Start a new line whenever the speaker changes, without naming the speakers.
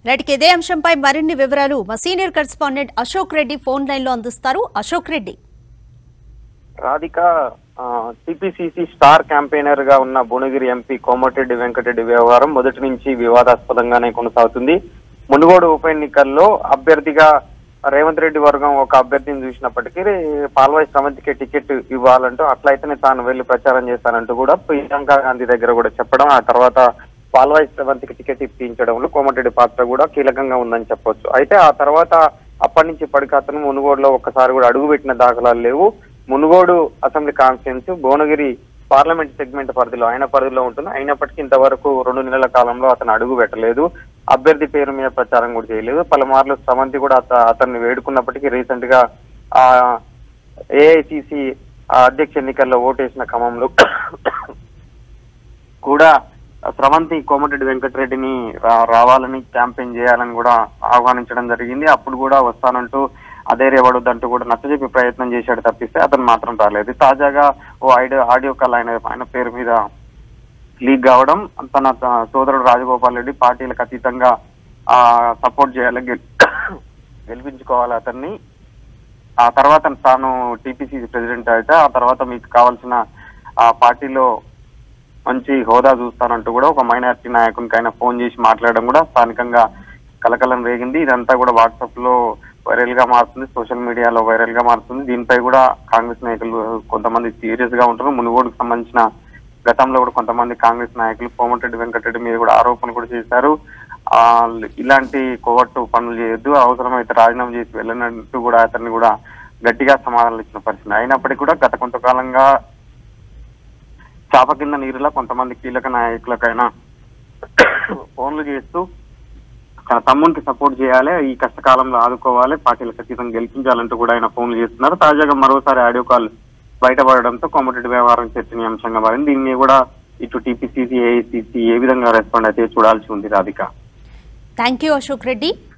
రైట్కి ఇదే అంశంపై మరిన్ని వివరాలు మా senior correspondent Ashok Reddy phone line లో అందిస్తారు Ashok Reddy
Radhika TPCC star campaigner గా ఉన్న భువనగిరి ఎంపీ కోమటిరెడ్డి వెంకటరెడ్డి వ్యవహారం మొదటి నుంచి వివాదాస్పదంగానే కొనసాగుతుంది మునుగోడు ఉప ఎన్నికల్లో అభ్యర్థిగా రేవంత్ రెడ్డి వర్గం ఒక అభ్యర్థిని చూసినప్పటికీ పాల్వాయి సమితికి టికెట్ ఇవ్వాలంటూ అట్లయితేనే తాను వెళ్లి ప్రచారం చేస్తానంటూ కూడా ప్రియాంక గాంధీ దగ్గర కూడా చెప్పడం ఆ తర్వాత పాల్వాయి శ్రవంతికి టికెట్ ఇప్పించడంలో కోమటిరెడ్డి పాత్ర కూడా కీలకంగా ఉందని చెప్పొచ్చు అయితే ఆ తర్వాత అప్పటి నుంచి ఇప్పటికి అతను మునుగోడులో ఒక్కసారి కూడా అడుగు పెట్టిన దాఖలాలు లేవు Munugode assembly constituency Bhuvanagiri parliament segment పరిధిలో ఆయన పరిధిలో ఉంటుంది అయినప్పటికీ ఇంతవరకు రెండు నెలల కాలంలో అతను అడుగు పెట్టలేదు అభ్యర్థి పేరు మీద ప్రచారం కూడా చేయలేదు పలుమార్లు స్రవంతి కూడా అత- అతన్ని వేడుకున్నప్పటికీ రీసెంట్ గా ఆ ఏఐసిసి అధ్యక్ష ఎన్నికల్లో ఓటేసిన క్రమంలో కూడా స్రవంతి కోమటిరెడ్డి వెంకటరెడ్డిని రా- రావాలని క్యాంపెయిన్ చేయాలని కూడా ఆహ్వానించడం జరిగింది అప్పుడు కూడా వస్తానంటూ అధైర్యపడొద్దంటూ కూడా నచ్చజెప్పి ప్రయత్నం చేశాడు తప్పిస్తే అతను మాత్రం రాలేదు తాజాగా ఓ ఆడియో ఆడియో కాల్ ఆయన ఆయన పేరు మీద లీక్ కావడం తన త- సోదరుడు రాజగోపాల్ రెడ్డి పార్టీలకు అతీతంగా ఆ సపోర్ట్ చేయాలి గెల్- గెలిపించుకోవాలి అతన్ని ఆ తర్వాత తాను టీపీసీసీ ప్రెసిడెంట్ అయితే ఆ తర్వాత మీకు కావాల్సిన ఆ పార్టీలో మంచి హోదా చూస్తానంటూ కూడా ఒక మైనారిటీ నాయకునికి ఆయన ఫోన్ చేసి మాట్లాడడం కూడా స్థానికంగా కలకలం రేగింది ఇదంతా కూడా వాట్సాప్ లో వైరల్ గా మారుతుంది సోషల్ మీడియాలో వైరల్ గా మారుతుంది దీనిపై కూడా కాంగ్రెస్ నాయకులు కొంతమంది సీరియస్ గా ఉంటారు మునుగోడుకు సంబంధించిన గతంలో కూడా కొంతమంది కాంగ్రెస్ నాయకులు కోమటిరెడ్డి వెంకటరెడ్డి మీద కూడా ఆరోపణలు కూడా చేశారు ఆ ఇలాంటి కోవట్టు పనులు చేయొద్దు అవసరమైతే రాజీనామా చేసి వెళ్ళినట్టు కూడా అతన్ని కూడా గట్టిగా సమాధానాలు ఇచ్చిన పరిస్థితి అయినప్పటికీ కూడా గత కొంతకాలంగా చాప కింద నీరులా కొంతమంది కీలక నాయకులకైనా ఫోన్లు చేస్తూ తన తమ్మునికి సపోర్ట్ చేయాలి ఈ కష్టకాలంలో ఆదుకోవాలి పార్టీలకు అతీతం గెలిపించాలంటూ కూడా ఆయన ఫోన్లు చేస్తున్నారు తాజాగా మరోసారి ఆడియో కాల్ బయటపడడంతో కోమటిరెడ్డి వ్యవహారం చర్చనీయాంశంగా మారింది దీన్ని కూడా ఇటు టీపీసీసీ ఏఐసీసీ ఏ విధంగా రెస్పాండ్ అయితే చూడాల్సి ఉంది రాధిక
థ్యాంక్ యూ అశోక్ రెడ్డి